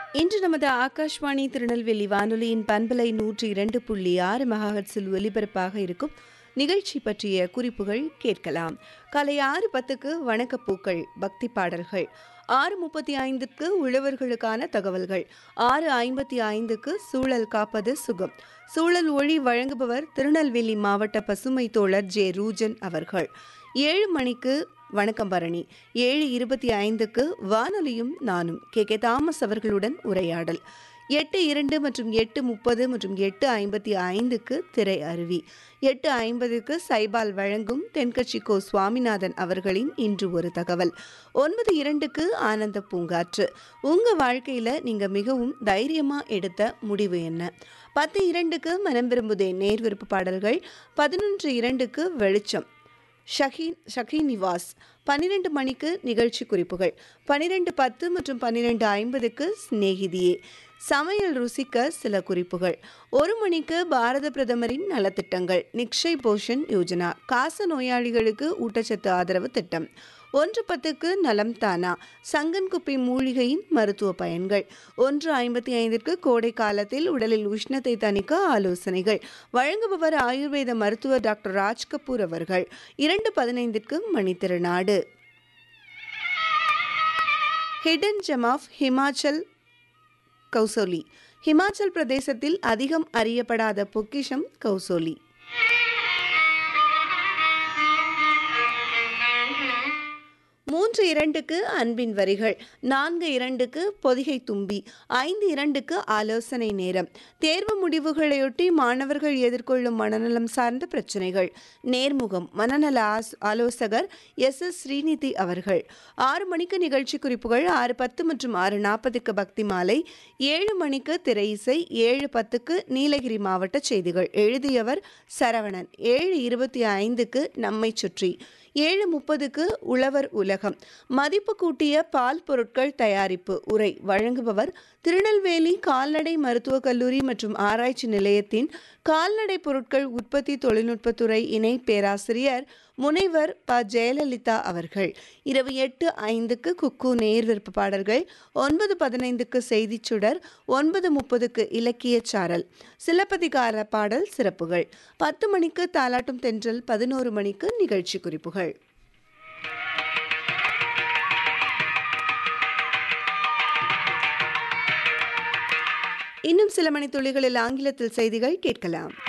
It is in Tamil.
இன்று நமது ஆகாஷ்வாணி திருநெல்வேலி வானொலியின் பண்பலை நூற்றி இரண்டு புள்ளி ஆறு மெகாஹட்ஸில் ஒலிபரப்பாக இருக்கும் நிகழ்ச்சி பற்றிய குறிப்புகள் கேட்கலாம் காலை ஆறு பத்துக்கு வணக்கப்பூக்கள் பக்தி பாடல்கள் ஆறு முப்பத்தி ஐந்துக்கு உழவர்களுக்கான தகவல்கள் ஆறு ஐம்பத்தி ஐந்துக்கு சூழல் காப்பது சுகம் சூழல் ஒளி வழங்குபவர் திருநெல்வேலி மாவட்ட பசுமை தோழர் ஜே ரூஜன் அவர்கள் ஏழு மணிக்கு வணக்கம் பரணி ஏழு இருபத்தி ஐந்துக்கு வானொலியும் நானும் கே கே தாமஸ் அவர்களுடன் உரையாடல் எட்டு இரண்டு மற்றும் எட்டு முப்பது மற்றும் எட்டு ஐம்பத்தி ஐந்துக்கு திரை அருவி எட்டு ஐம்பதுக்கு சைபால் வழங்கும் தென்கட்சி கோ சுவாமிநாதன் அவர்களின் இன்று ஒரு தகவல் ஒன்பது இரண்டுக்கு ஆனந்த பூங்காற்று உங்க வாழ்க்கையில நீங்க மிகவும் தைரியமா எடுத்த முடிவு என்ன பத்து இரண்டுக்கு மனம் விரும்புதே நேர் விருப்பு பாடல்கள் பதினொன்று இரண்டுக்கு வெளிச்சம் ஷஹீன் ஷஹீன் நிவாஸ் பன்னிரெண்டு மணிக்கு நிகழ்ச்சி குறிப்புகள் பன்னிரெண்டு பத்து மற்றும் பன்னிரெண்டு ஐம்பதுக்கு சிநேகிதியே சமையல் ருசிக்க சில குறிப்புகள் ஒரு மணிக்கு பாரத பிரதமரின் நலத்திட்டங்கள் நிக்ஷய் போஷன் யோஜனா காச நோயாளிகளுக்கு ஊட்டச்சத்து ஆதரவு திட்டம் ஒன்று பத்துக்கு நலம் தானா சங்கன்குப்பி மூலிகையின் மருத்துவ பயன்கள் ஒன்று ஐம்பத்தி ஐந்திற்கு கோடை காலத்தில் உடலில் உஷ்ணத்தை தணிக்க ஆலோசனைகள் வழங்குபவர் ஆயுர்வேத மருத்துவர் டாக்டர் ராஜ் கபூர் அவர்கள் இரண்டு பதினைந்திற்கு மணித்திருநாடு hidden gem of Himachal Kasauli Himachal பிரதேசத்தில் அதிகம் அறியப்படாத பொக்கிஷம் கௌசோலி மூன்று இரண்டுக்கு அன்பின் வரிகள் நான்கு இரண்டுக்கு பொதிகை தும்பி ஐந்து இரண்டுக்கு ஆலோசனை நேரம் தேர்வு முடிவுகளையொட்டி மாணவர்கள் எதிர்கொள்ளும் மனநலம் சார்ந்த பிரச்சனைகள் நேர்முகம் மனநல ஆஸ் ஆலோசகர் எஸ் எஸ் ஸ்ரீநிதி அவர்கள் ஆறு மணிக்கு நிகழ்ச்சி குறிப்புகள் ஆறு பத்து மற்றும் ஆறு நாற்பதுக்கு பக்தி மாலை ஏழு மணிக்கு திரை இசை ஏழு பத்துக்கு நீலகிரி மாவட்ட செய்திகள் எழுதியவர் சரவணன் ஏழு இருபத்தி ஐந்துக்கு நம்மை சுற்றி ஏழு முப்பதுக்கு உழவர் உலகம் மதிப்பு கூட்டிய பால் பொருட்கள் தயாரிப்பு உரை வழங்குபவர் திருநெல்வேலி கால்நடை மருத்துவக் கல்லூரி மற்றும் ஆராய்ச்சி நிலையத்தின் கால்நடை பொருட்கள் உற்பத்தி தொழில்நுட்பத்துறை இணை பேராசிரியர் முனைவர் ப ஜெயலலிதா அவர்கள் இரவு எட்டு ஐந்துக்கு குக்கு நேர் விருப்ப பாடல்கள் ஒன்பது பதினைந்துக்கு செய்திச் சுடர் ஒன்பது முப்பதுக்கு இலக்கிய சாரல் சிலப்பதிகார பாடல் சிறப்புகள் பத்து மணிக்கு தாலாட்டும் தென்றல் பதினோரு மணிக்கு நிகழ்ச்சி குறிப்புகள் இன்னும் சில மணித்துளிகளில் ஆங்கிலத்தில் செய்திகள் கேட்கலாம்